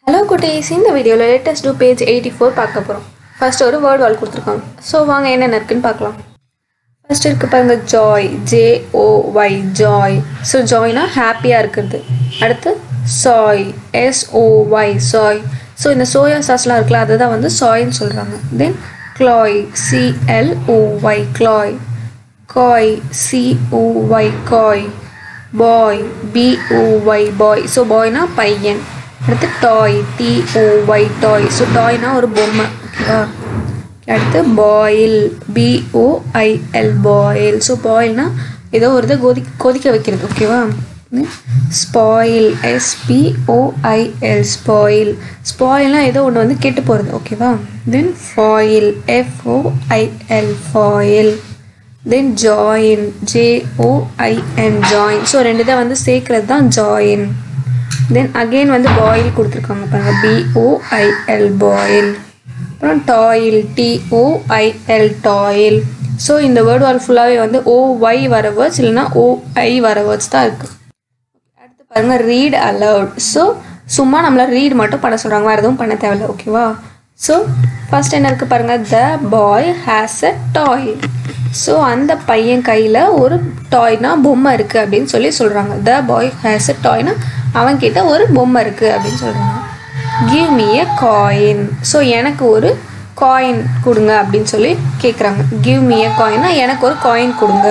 Hello குட்டீஸ் இந்த வீடியோவில் latest two page eighty four பார்க்க போகிறோம் ஃபர்ஸ்ட் ஒரு வேர்ட் வால் கொடுத்துருக்காங்க ஸோ வாங்க என்னென்ன இருக்குன்னு பார்க்கலாம் ஃபர்ஸ்ட் இருக்கு பாருங்க joy J O Y joy so ஜாய்னா ஹாப்பியாக இருக்கிறது அடுத்து soy S O Y soy so இந்த சோயா சாஸ்லாம் இருக்குல்ல அதை தான் வந்து சாய்ன்னு சொல்கிறாங்க தென் க்ளாய் சிஎல் ஓ ஒய் க்ளாய் காய் C O Y coy boy B O Y boy so பாய்னா பையன் அடுத்து toy T O Y toy so டாய்னா ஒரு பொம்மை ஓகேவா அடுத்து பாயில் பிஓஐஎல் பாயில் ஸோ பாயில்னா ஏதோ ஒரு இதை கொதி கொதிக்க வைக்கிறது ஓகேவா ஸ்பாயில் எஸ்பிஓஐஎல் ஸ்பாயில் ஸ்பாயில்னா ஏதோ ஒன்று வந்து கெட்டு போகிறது ஓகேவா then foil F O I L foil then join J O I N join so ரெண்டு தான் வந்து சேர்க்கறது தான் ஜாயின் தென் அகெயின் வந்து பாயில் கொடுத்துருக்காங்க பாருங்க பிஓஐஎல் பாயில் அப்புறம் டாயில் டிஓஐஎல் டாயில் ஸோ இந்த வேர்டு வால் ஃபுல்லாகவே வந்து ஓ ஒய் வர வேர்ட்ஸ் இல்லைன்னா ஓ ஐ வர வேர்ட்ஸ் தான் இருக்குது அடுத்து பாருங்க ரீட் அலவுட் ஸோ சும்மா நம்மள ரீட் மட்டும் பண்ண சொல்கிறாங்க வேறு எதுவும் பண்ண தேவையில்ல ஓகேவா ஸோ ஃபர்ஸ்ட் என்ன இருக்குது பாருங்கள் த பாய் ஹேஸ் அ டாய் ஸோ அந்த பையன் கையில் ஒரு டாய்னா பொம்மை இருக்குது அப்படின்னு சொல்லி சொல்கிறாங்க த பாய் ஹேஸ் அ டாய்னா அவன்கிட்ட ஒரு பொம்மை இருக்குது அப்படின்னு சொல்கிறாங்க give me a coin so எனக்கு ஒரு காயின் கொடுங்க அப்படின்னு சொல்லி கேட்குறாங்க கிவ் மீ எ காயின்னா எனக்கு ஒரு காயின் கொடுங்க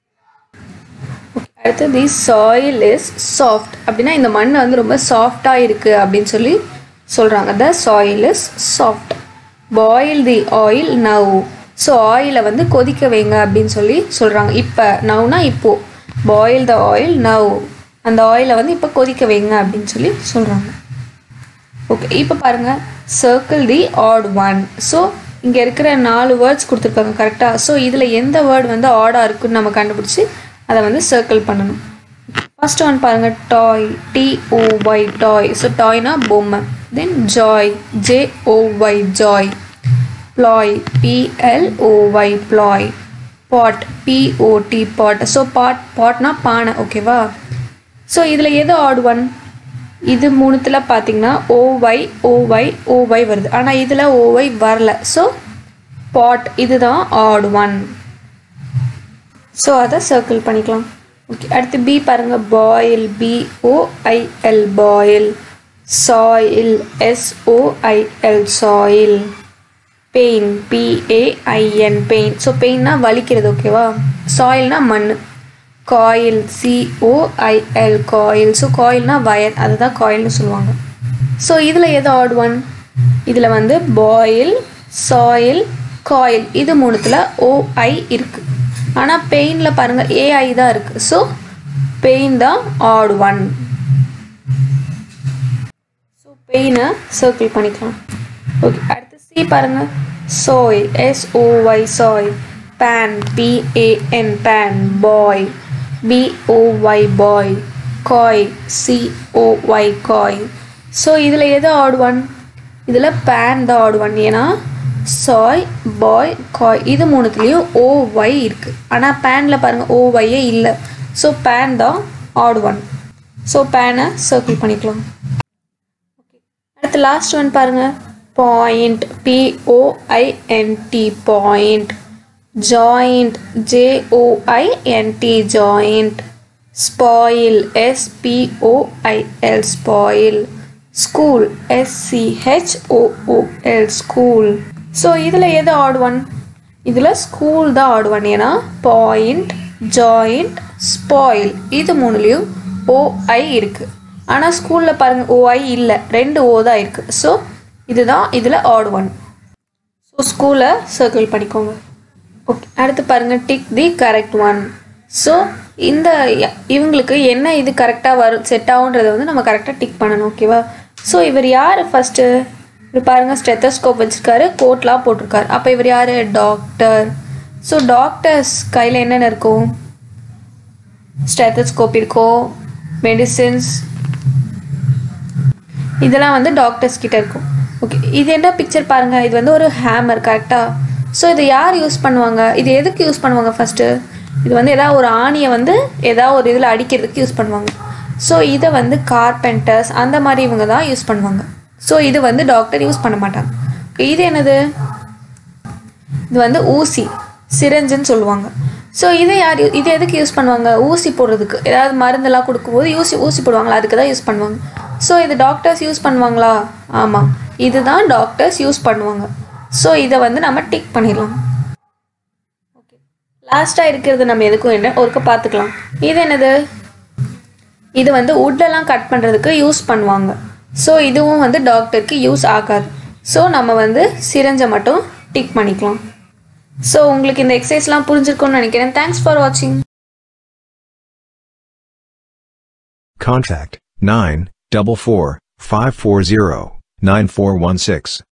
அடுத்து தி சாயில் இஸ் சாஃப்ட் அப்படின்னா இந்த மண் வந்து ரொம்ப சாஃப்டாக இருக்குது அப்படின்னு சொல்லி சொல்கிறாங்க the soil is soft boil the oil now so ஆயிலை வந்து கொதிக்க வைங்க அப்படின்னு சொல்லி சொல்கிறாங்க இப்போ நவ்னா இப்போது பாயில் த ஆயில் நவ் அந்த ஆயிலை வந்து இப்போ கொதிக்க வைங்க அப்படின்னு சொல்லி சொல்கிறாங்க ஓகே இப்போ பாருங்கள் circle the odd one so இங்கே இருக்கிற நாலு வேர்ட்ஸ் கொடுத்துருக்காங்க கரெக்டாக ஸோ இதில் எந்த வேர்டு வந்து ஆடாக இருக்குன்னு நம்ம கண்டுபிடிச்சி அதை வந்து சர்க்கிள் பண்ணணும் ஃபர்ஸ்ட் ஒன் பாருங்கள் toy T O Y toy so டாய்னா பொம்மை then joy J O Y joy ploy P L O Y ploy pot P O T pot so pot பாட்னா பானை ஓகேவா ஸோ இதில் எது ஆட் ஒன் இது மூணுத்தில் பார்த்தீங்கன்னா ஓஒய் ஓஒய் ஓஒய் வருது ஆனால் இதில் ஓஒய் வரல ஸோ பாட் இதுதான் ஆட் ஒன் ஸோ அதை சர்க்கிள் பண்ணிக்கலாம் ஓகே அடுத்து பி பாருங்கள் boil B O I L boil soil S O I L soil pain P A I N pain so பெயின்னா வலிக்கிறது ஓகேவா சாயில்னா மண் காயில் சிஓஐஎல் காயில் ஸோ காயில்னா வயர் அதை தான் காயில்னு சொல்லுவாங்க ஸோ இதில் எது ஆட் ஒன் இதில் வந்து பாயில் சாயில் காயில் இது மூணுத்தில் ஓஐ இருக்குது ஆனால் பெயினில் பாருங்கள் ஏஐ தான் இருக்குது ஸோ பெயின் தான் ஆட் ஒன் ஸோ பெயினை சர்க்கிள் பண்ணிக்கலாம் ஓகே அடுத்து சி பாருங்கள் soy S O Y soy pan P A N pan boy B O Y boy coy C O Y coy so இதில் எது ஆட் ஒன் இதில் பேன் தான் ஆட் ஒன் ஏன்னா சாய் பாய் காய் இது மூணுத்துலேயும் ஓஒய் இருக்குது ஆனால் பேனில் பாருங்கள் ஓஒய்யே இல்லை ஸோ பேன் தான் ஆட் ஒன் ஸோ பேனை சர்க்கிள் பண்ணிக்கலாம் ஓகே அடுத்து லாஸ்ட் ஒன் பாருங்கள் point P O I N T point joint J O I N T joint spoil S P O I L spoil school S C H O O L school so இதில் எது ஆட் ஒன் இதில் ஸ்கூல் தான் ஆட் ஒன் ஏன்னா பாயிண்ட் ஜாயிண்ட் ஸ்பாயில் இது மூணுலேயும் ஓஐ இருக்குது ஆனால் ஸ்கூலில் பாருங்கள் ஓஐ இல்லை ரெண்டு ஓ தான் இருக்குது ஸோ இதுதான் இதில் ஆட் ஒன் ஸோ ஸ்கூலை சர்க்கிள் பண்ணிக்கோங்க ஓகே அடுத்து பாருங்கள் tick the correct one so இந்த இவங்களுக்கு என்ன இது கரெக்டாக வரும் செட் ஆகுன்றதை வந்து நம்ம கரெக்டாக டிக் பண்ணணும் ஓகேவா ஸோ இவர் யார் ஃபஸ்ட்டு இவர் பாருங்கள் ஸ்டெத்தஸ்கோப் வச்சுருக்காரு கோட்லாம் போட்டிருக்காரு அப்போ இவர் யார் டாக்டர் ஸோ டாக்டர்ஸ் கையில் என்னென்ன இருக்கும் ஸ்டெத்தஸ்கோப் இருக்கும் மெடிசின்ஸ் இதெல்லாம் வந்து டாக்டர்ஸ் கிட்ட இருக்கும் ஓகே இது என்ன பிக்சர் பாருங்கள் இது வந்து ஒரு ஹேமர் கரெக்டாக ஸோ இதை யார் யூஸ் பண்ணுவாங்க இது எதுக்கு யூஸ் பண்ணுவாங்க ஃபஸ்ட்டு இது வந்து ஏதாவது ஒரு ஆணியை வந்து ஏதாவது ஒரு இதில் அடிக்கிறதுக்கு யூஸ் பண்ணுவாங்க ஸோ இதை வந்து கார்பெண்டர்ஸ் அந்த மாதிரி இவங்க தான் யூஸ் பண்ணுவாங்க ஸோ இது வந்து டாக்டர் யூஸ் பண்ண மாட்டாங்க Okay, இது என்னது இது வந்து ஊசி சிரஞ்சுன்னு சொல்லுவாங்க ஸோ இதை யார் யூ- இது எதுக்கு யூஸ் பண்ணுவாங்க ஊசி போடுறதுக்கு ஏதாவது மருந்தெல்லாம் கொடுக்கும்போது ஊசி ஊசி போடுவாங்களா அதுக்கு தான் யூஸ் பண்ணுவாங்க ஸோ இது டாக்டர்ஸ் யூஸ் பண்ணுவாங்களா ஆமாம் இதுதான் டாக்டர்ஸ் யூஸ் பண்ணுவாங்க ஸோ இதை வந்து நம்ம டிக் பண்ணிடலாம் ஓகே லாஸ்ட்டாக இருக்கிறது நம்ம எதுக்கும் என்ன ஒருக்க பார்த்துக்கலாம் இது என்னது இது வந்து wood-எல்லாம் கட் பண்ணுறதுக்கு யூஸ் பண்ணுவாங்க ஸோ இதுவும் வந்து டாக்டருக்கு யூஸ் ஆகாது ஸோ நம்ம வந்து சிரஞ்சை மட்டும் டிக் பண்ணிக்கலாம் ஸோ உங்களுக்கு இந்த எக்ஸசைஸ்லாம் புரிஞ்சிருக்கும்னு நினைக்கிறேன் தேங்க்ஸ் ஃபார் வாட்சிங் Contact 9 double four five four zero nine four one six.